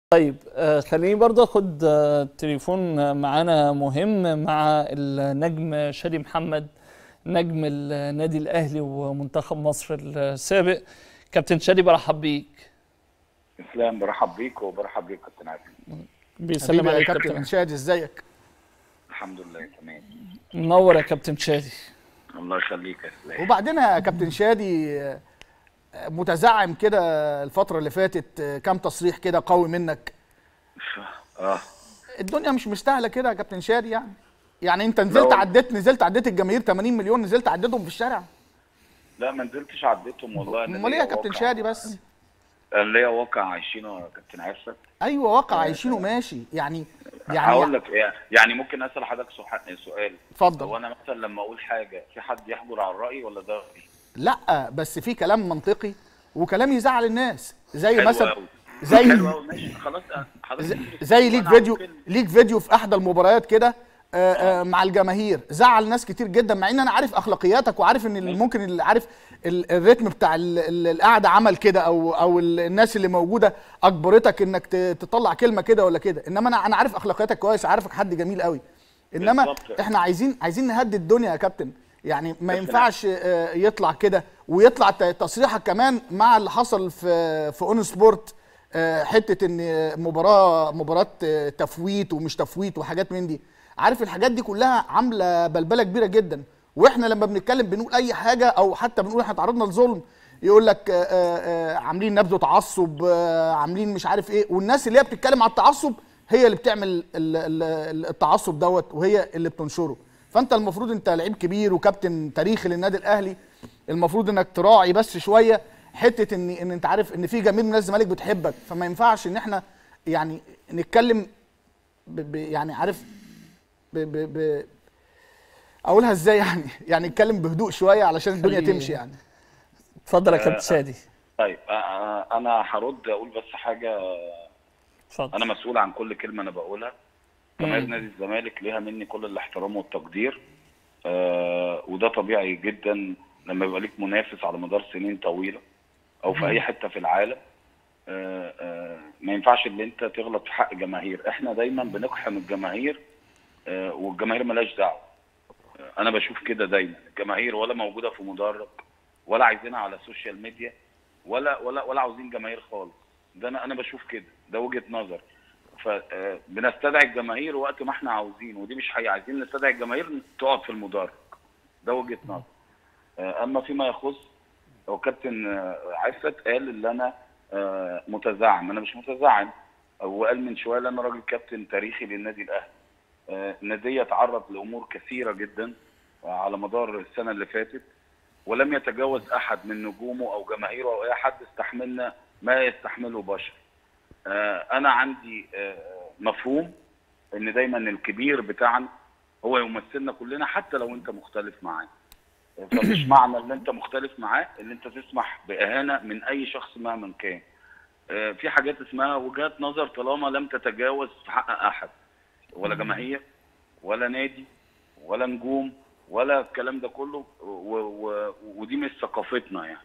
طيب آه، خليني برضه اخد آه، تليفون آه، معانا مهم مع النجم شادي محمد نجم النادي الاهلي ومنتخب مصر السابق كابتن شادي برحب بيك اسلام برحب بيك وبرحب بيك كابتن عادل بيسلم حبيبي يا عليك كابتن كابتن شادي ازيك الحمد لله تمام منور يا كابتن شادي الله يخليك يا اسلام وبعدين يا كابتن شادي آه، متزعم كده الفترة اللي فاتت آه، كام تصريح كده قوي منك اه الدنيا مش مستاهلة كده يا كابتن شادي يعني يعني انت نزلت لا. عديت نزلت عديت الجماهير 80 مليون نزلت عديتهم في الشارع لا ما نزلتش عديتهم والله أنا امال ايه ليا يا كابتن واقع- شادي بس أنا ليا واقع عايشينه يا كابتن عفت ايوه واقع عايشينه ماشي يعني هقول يعني لك إيه، يعني ممكن اسال حضرتك سح- سؤال هو اتفضل انا مثلا لما اقول حاجه في حد يحجر على الراي ولا ده رأيي؟ لا بس في كلام منطقي وكلام يزعل الناس زي حلو مثلا أوي. زي حلو أوي، ماشي خلاص أه، حضرتك زي- بتقول زي وأنا ليك عاوز فيديو كلمة. ليك فيديو في احدى المباريات كده آه، آه، مع الجماهير زعل ناس كتير جدا مع ان انا عارف اخلاقياتك وعارف ان اللي ممكن اللي عارف ال- الريتم بتاع ال- ال- القعده عمل كده او او ال- الناس اللي موجوده اجبرتك انك ت- تطلع كلمه كده ولا كده انما انا انا عارف اخلاقياتك كويس عارفك حد جميل قوي انما بالظبط. احنا عايزين عايزين نهدي الدنيا يا كابتن يعني ما بس ينفعش آه، يطلع كده ويطلع ت- تصريحك كمان مع اللي حصل في في اون سبورت آه، حته ان مباراه مباراه آه، تفويت ومش تفويت وحاجات من دي عارف الحاجات دي كلها عامله بلبله كبيره جدا واحنا لما بنتكلم بنقول اي حاجه او حتى بنقول احنا تعرضنا لظلم يقول لك آه، آه، آه، عاملين نبذه تعصب آه، عاملين مش عارف ايه والناس اللي هي بتتكلم على التعصب هي اللي بتعمل ال- ال- ال- التعصب دوت وهي اللي بتنشره فانت المفروض انت لعيب كبير وكابتن تاريخي للنادي الاهلي المفروض انك تراعي بس شويه حته ان ان انت عارف ان في جماهير من الزمالك بتحبك فما ينفعش ان احنا يعني نتكلم ب ب يعني عارف ب ب ب اقولها ازاي يعني يعني نتكلم بهدوء شويه علشان الدنيا خلي- تمشي يعني اتفضل يا كابتن شادي طيب آه، آه، انا هرد اقول بس حاجه اتفضل انا مسؤول عن كل كلمه انا بقولها جماهير مم. نادي الزمالك ليها مني كل الاحترام والتقدير آه وده طبيعي جدا لما يبقى ليك منافس على مدار سنين طويله او في اي حته في العالم آه آه ما ينفعش ان انت تغلط في حق جماهير احنا دايما بنقحم الجماهير آه والجماهير ملاش دعوه آه انا بشوف كده دايما الجماهير ولا موجوده في مدرج ولا عايزينها على السوشيال ميديا ولا ولا ولا عاوزين جماهير خالص ده انا انا بشوف كده ده وجهه نظر فبنستدعي الجماهير وقت ما احنا عاوزين ودي مش حقيقة عايزين نستدعي الجماهير تقعد في المدرج ده وجهه نظر آه، اما فيما يخص هو كابتن آه، عفت قال ان انا آه، متزعم انا مش متزعم هو قال من شويه ان انا راجل كابتن تاريخي للنادي الاهلي آه، نادي تعرض لامور كثيره جدا على مدار السنه اللي فاتت ولم يتجاوز احد من نجومه او جماهيره او اي حد استحملنا ما يستحمله بشر آه، انا عندي آه، مفهوم ان دايما الكبير بتاعنا هو يمثلنا كلنا حتى لو انت مختلف معاه فمش معنى ان انت مختلف معاه ان انت تسمح باهانه من اي شخص مهما كان آه، في حاجات اسمها وجهات نظر طالما لم تتجاوز في حق احد ولا جماهير ولا نادي ولا نجوم ولا الكلام ده كله و و ودي مش ثقافتنا يعني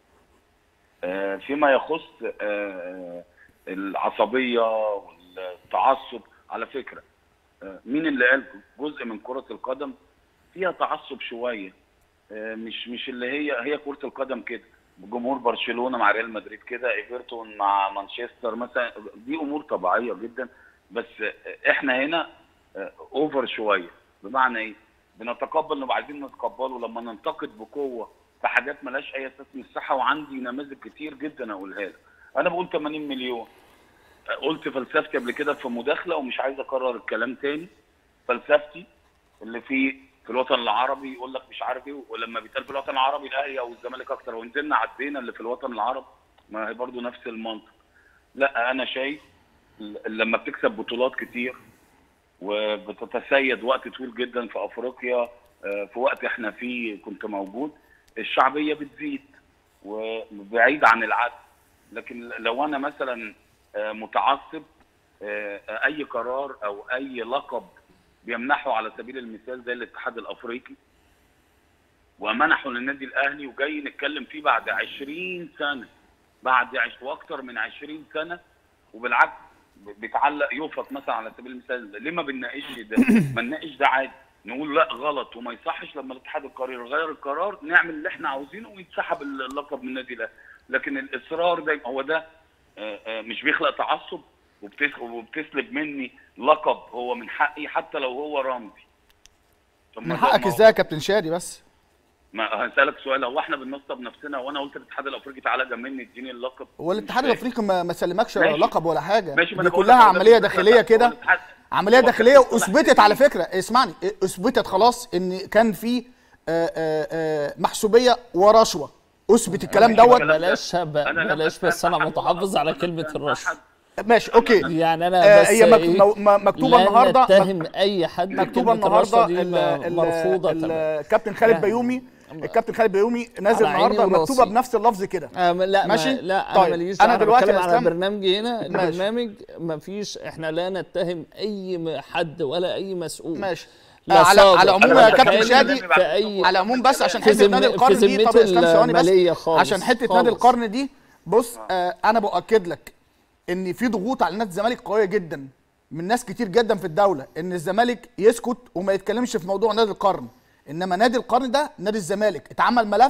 آه، فيما يخص آه، العصبيه والتعصب على فكره آه، مين اللي قال جزء من كره القدم فيها تعصب شويه آه، مش مش اللي هي هي كره القدم كده جمهور برشلونه مع ريال مدريد كده ايفرتون مع مانشستر مثلا دي امور طبيعيه جدا بس آه، احنا هنا آه، اوفر شويه بمعنى ايه؟ بنتقبل نبقى عايزين نتقبله لما ننتقد بقوه في حاجات ملهاش اي اساس من الصحه وعندي نماذج كتير جدا اقولها لك انا بقول 80 مليون قلت فلسفتي قبل كده في مداخله ومش عايز اكرر الكلام تاني فلسفتي اللي في في الوطن العربي يقول لك مش عارف ايه ولما بيتقال في الوطن العربي الاهلي او الزمالك اكتر ونزلنا عدينا اللي في الوطن العربي ما هي برضو نفس المنطق لا انا شايف ل- لما بتكسب بطولات كتير وبتتسيد وقت طويل جدا في افريقيا آه، في وقت احنا فيه كنت موجود الشعبيه بتزيد وبعيد عن العدل لكن لو انا مثلا آه، متعصب آه، اي قرار او اي لقب بيمنحه على سبيل المثال زي الاتحاد الافريقي ومنحه للنادي الاهلي وجاي نتكلم فيه بعد 20 سنه بعد عش... واكتر من 20 سنه وبالعكس بيتعلق يوفق مثلا على سبيل المثال ليه ما بنناقش ده؟ ما نناقش ده عادي نقول لا غلط وما يصحش لما الاتحاد القاري يغير القرار نعمل اللي احنا عاوزينه ويتسحب اللقب من النادي الاهلي لكن الاصرار ده هو ده آه، آه، مش بيخلق تعصب وبتس- وبتسلب مني لقب هو من حقي حتى لو هو رمزي طب ما من ده- حقك ما هو- ازاي يا كابتن شادي بس ما هسألك سؤال هو احنا بننصب نفسنا وانا قلت الاتحاد الافريقي تعالى جنبني اديني اللقب والاتحاد مش الافريقي ما ما سلمكش ماشي. لقب ولا حاجه ماشي ما دي أنا بقول كلها لك هو ده عمليه الفكرة. داخليه هو كده الاتحاد- عمليه هو داخليه كابتن صلاح واثبتت على الدين. فكره اسمعني اثبتت خلاص ان كان في آه، آه، آه، محسوبيه ورشوه اثبت الكلام ماشي، دوت الكلام ده- بلاش ب- أنا لما بلاش بس انا أتهم متحفظ أحد على ولا كلمه أتهم الرشوه أحد، ماشي اوكي يعني انا آه، بس هي مك- إيه؟ مو- م- مكتوبه لا النهارده مك- نتهم اي حد مكتوبه كلمة الرشوة النهارده دي ال- م- ال- مرفوضه ال- تماما الكابتن خالد لا. بيومي الكابتن خالد بيومي نازل على عيني النهارده وراسي. مكتوبه بنفس اللفظ كده آه لا ماشي؟ ماشي لا طيب، انا ماليش أنا انا دلوقتي دلوقتي يا على إسلام- برنامجي هنا ماشي. البرنامج ما فيش احنا لا نتهم اي م- حد ولا اي مسؤول ماشي لا آه، على صادق على العموم أنا يا بتكلم كابتن في شادي الكلام في اي على العموم بس عشان في حته ذم- نادي في القرن دي ذمته طب اسلام ثواني المالية بس خالص، عشان حته خالص. نادي القرن دي بص آه انا باكد لك ان في ضغوط على نادي الزمالك قويه جدا من ناس كتير جدا في الدوله ان الزمالك يسكت وما يتكلمش في موضوع نادي القرن انما نادي القرن ده نادي الزمالك اتعمل ملف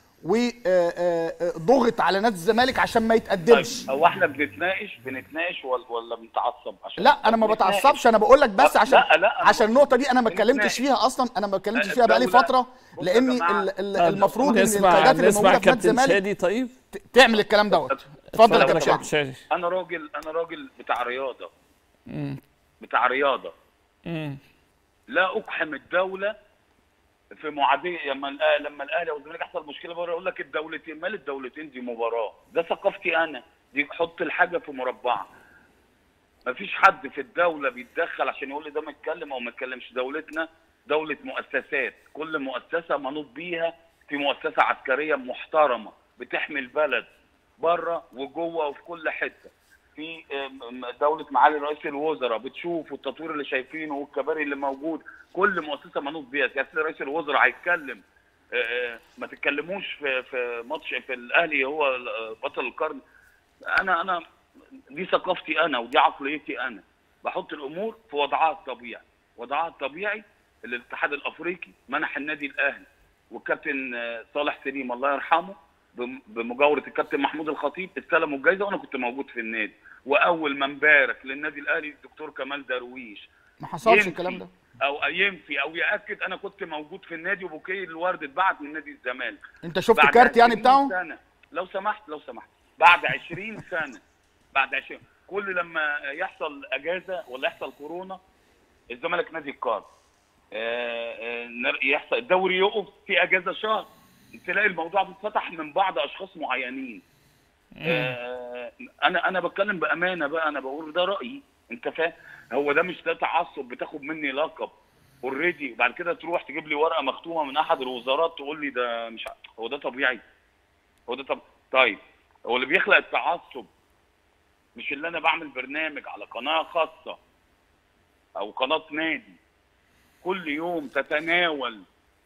وضغط على نادي الزمالك عشان ما طيب يتقدمش هو احنا بنتناقش بنتناقش ولا ولا بنتعصب عشان لا انا ما بنتناقش. بتعصبش انا بقول لك بس لا، عشان لا، لا، أنا عشان النقطه دي انا ما بنتناقش. اتكلمتش فيها اصلا انا ما اتكلمتش لا، فيها بقالي الدولة- فتره بص يا لان جماعة، ال- ال- المفروض ان نسمع القيادات اللي نسمع موجوده في نادي كابتن الزمالك شادي طيب ت- تعمل الكلام دوت اتفضل يا أنا كابتن بقول شادي شادي انا راجل انا راجل بتاع رياضه بتاع رياضه مم. لا اقحم الدوله في معاديه لما الأ- لما الاهلي والزمالك يحصل مشكله بره يقول لك الدولتين مال الدولتين دي مباراه ده ثقافتي انا دي حط الحاجه في مربعها مفيش حد في الدوله بيتدخل عشان يقول لي ده ما يتكلم او ما يتكلمش دولتنا دوله مؤسسات كل مؤسسه منوط بيها في مؤسسه عسكريه محترمه بتحمي البلد بره وجوه وفي كل حته في آم، دوله معالي رئيس الوزراء بتشوف التطوير اللي شايفينه والكباري اللي موجود كل مؤسسه منوط بيها سياده رئيس الوزراء هيتكلم آه، آه، ما تتكلموش في في ماتش في الاهلي هو ال- بطل القرن انا انا دي ثقافتي انا ودي عقليتي انا بحط الامور في وضعها الطبيعي وضعها الطبيعي الاتحاد الافريقي منح النادي الاهلي والكابتن آه، صالح سليم الله يرحمه بم- بمجاوره الكابتن محمود الخطيب استلموا الجائزه وانا كنت موجود في النادي واول ما نبارك للنادي الاهلي الدكتور كمال درويش ما حصلش ينفي الكلام ده او ينفي او ياكد انا كنت موجود في النادي وبوكيه الورد اتبعت من نادي الزمالك انت شفت بعد الكارت يعني 20 بتاعه سنة. لو سمحت لو سمحت بعد 20 سنه بعد 20 كل لما يحصل اجازه ولا يحصل كورونا الزمالك نادي القرن آه، آه، نر- يحصل الدوري يقف في اجازه شهر تلاقي الموضوع بيتفتح من بعض اشخاص معينين آه، انا انا بتكلم بامانه بقى انا بقول ده رايي انت فاهم هو ده مش ده تعصب بتاخد مني لقب اوريدي وبعد كده تروح تجيب لي ورقه مختومه من احد الوزارات تقول لي ده مش ع- هو ده طبيعي هو ده طب طيب هو اللي بيخلق التعصب مش اللي انا بعمل برنامج على قناه خاصه او قناه نادي كل يوم تتناول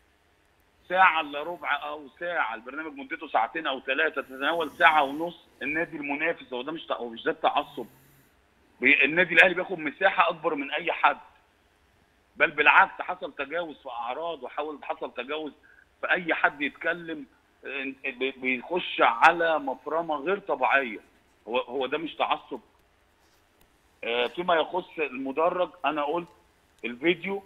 ساعة الا ربع او ساعة البرنامج مدته ساعتين او ثلاثة تتناول ساعة ونص النادي المنافس هو ده مش هو مش ده التعصب بي- النادي الاهلي بياخد مساحة اكبر من اي حد بل بالعكس حصل تجاوز في اعراض وحاول حصل تجاوز في اي حد يتكلم آه، بي- بيخش على مفرمة غير طبيعية هو هو ده مش تعصب آه، فيما يخص المدرج انا قلت الفيديو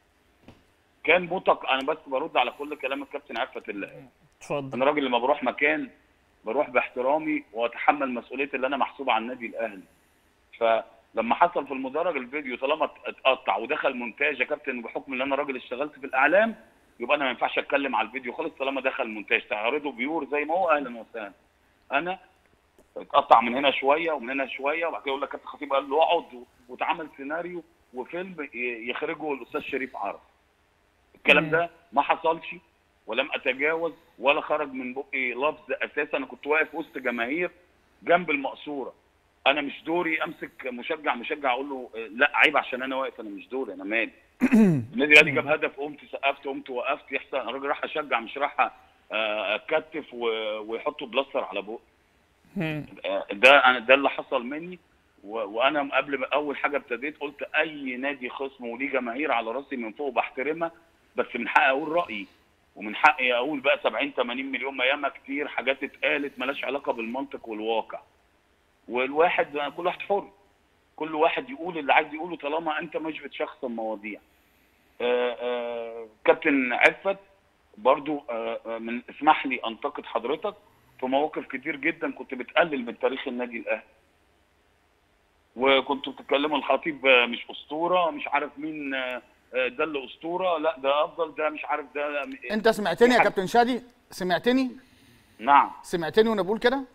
كان متق انا بس برد على كل كلام الكابتن عفت الله اتفضل انا راجل لما بروح مكان بروح باحترامي واتحمل مسؤوليه اللي انا محسوب على النادي الاهلي فلما حصل في المدرج الفيديو طالما اتقطع ودخل مونتاج يا كابتن بحكم ان انا راجل اشتغلت في الاعلام يبقى انا ما ينفعش اتكلم على الفيديو خالص طالما دخل مونتاج تعرضه بيور زي ما هو اهلا وسهلا انا اتقطع من هنا شويه ومن هنا شويه وبعد كده يقول لك كابتن خطيب قال له اقعد و- واتعمل سيناريو وفيلم ي- يخرجه الاستاذ شريف عرف الكلام ده ما حصلش ولم اتجاوز ولا خرج من بقي لفظ اساسا انا كنت واقف وسط جماهير جنب المقصوره انا مش دوري امسك مشجع مشجع اقول له آه، لا عيب عشان انا واقف انا مش دوري انا مالي النادي الاهلي جاب هدف قمت سقفت قمت وقفت يحصل انا راجل راح اشجع مش راح آه، اتكتف و- ويحطوا بلاستر على بقي مم. آه، ده انا ده اللي حصل مني و- وانا قبل ما اول حاجه ابتديت قلت اي نادي خصم وليه جماهير على راسي من فوق بحترمها بس من حقي اقول رايي ومن حقي اقول بقى 70 80 مليون ما ياما كتير حاجات اتقالت ملهاش علاقه بالمنطق والواقع والواحد كل واحد حر كل واحد يقول اللي عايز يقوله طالما انت مش بتشخصن مواضيع آه، آه، كابتن عفت برضو آه، آه، من اسمح لي انتقد حضرتك في مواقف كتير جدا كنت بتقلل من تاريخ النادي الاهلي وكنتوا بتتكلموا الخطيب آه، مش اسطوره مش عارف مين آه، آه، ده اللي اسطوره لا ده افضل ده مش عارف ده انت سمعتني يا حاجة- كابتن شادي سمعتني نعم سمعتني وانا بقول كده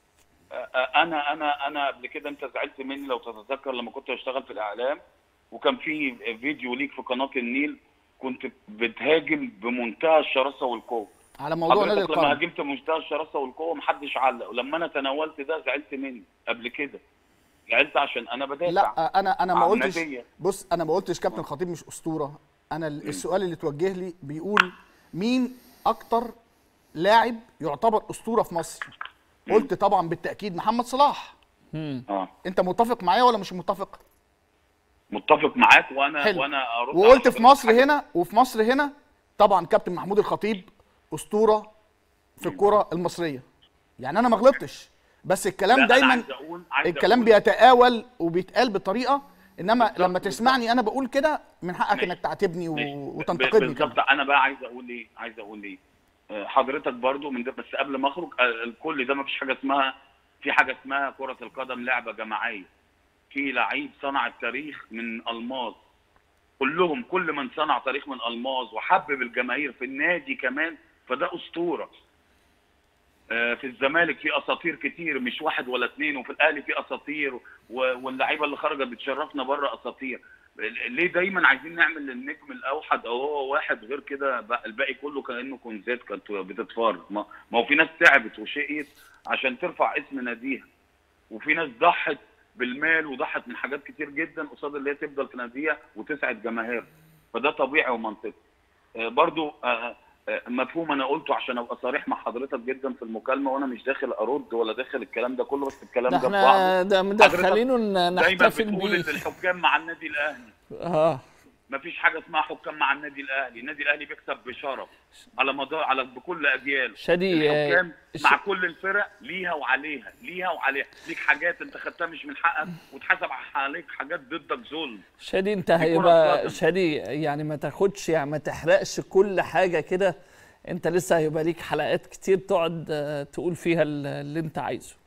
انا انا انا قبل كده انت زعلت مني لو تتذكر لما كنت بشتغل في الاعلام وكان في فيديو ليك في قناه النيل كنت بتهاجم بمنتهى الشراسه والقوه على موضوع نادي حضرتك لما القرن هاجمت بمنتهى الشراسه والقوه محدش علق ولما انا تناولت ده زعلت مني قبل كده زعلت عشان انا بدافع لا انا انا ما عن قلتش نادية. بص انا ما قلتش كابتن خطيب مش اسطوره انا ال- السؤال اللي توجه لي بيقول مين اكتر لاعب يعتبر اسطوره في مصر قلت طبعا بالتاكيد محمد صلاح اه انت متفق معايا ولا مش متفق متفق معاك وانا حلو. وانا ارد وقلت على في مصر حضرتك هنا وفي مصر هنا طبعا كابتن محمود الخطيب اسطوره في الكره المصريه يعني انا ما غلطتش بس لا، الكلام أنا دايما عايز أقول- عايز الكلام أقول- بيتآول وبيتقال بطريقه انما بالظبط، لما بالظبط. تسمعني انا بقول كده من حقك ماشي. انك تعاتبني و- ماشي. وتنتقدني بالظبط كمان انا بقى عايز اقول ايه عايز اقول ايه آه، حضرتك برضو من ده بس قبل ما اخرج آه، الكل ده ما فيش حاجه اسمها في حاجه اسمها كره القدم لعبه جماعيه في لعيب صنع التاريخ من الماظ كلهم كل من صنع تاريخ من الماظ وحبب الجماهير في النادي كمان فده اسطوره آه، في الزمالك في اساطير كتير مش واحد ولا اثنين وفي الاهلي في اساطير و- واللعيبه اللي خرجت بتشرفنا بره اساطير ليه دايما عايزين نعمل للنجم الاوحد او هو واحد غير كده بقى- الباقي كله كانه كنزات كانت بتتفرج ما ما هو في ناس تعبت وشقيت عشان ترفع اسم ناديها وفي ناس ضحت بالمال وضحت من حاجات كتير جدا قصاد اللي هي تفضل في ناديها وتسعد جماهيرها فده طبيعي ومنطقي آه، برضو آه، آه، مفهوم انا قلته عشان ابقى صريح مع حضرتك جدا في المكالمه وانا مش داخل ارد ولا داخل الكلام ده كله بس الكلام ده ده في احنا بعضه ده حضرتك مدخلينه ن- دايما نحتفل بتقول بيه ان الحكام مع النادي الاهلي اه مفيش حاجه اسمها حكام مع النادي الاهلي النادي الاهلي بيكسب بشرف على مدار على بكل اجياله شادي آه، الحكام ش- مع كل الفرق ليها وعليها ليها وعليها ليك حاجات انت خدتها مش من حقك وتحاسب عليك حاجات ضدك ظلم شادي انت كرة هيبقى قدم. شادي يعني ما تاخدش يعني ما تحرقش كل حاجه كده انت لسه هيبقى ليك حلقات كتير تقعد آه، تقول فيها ال- اللي انت عايزه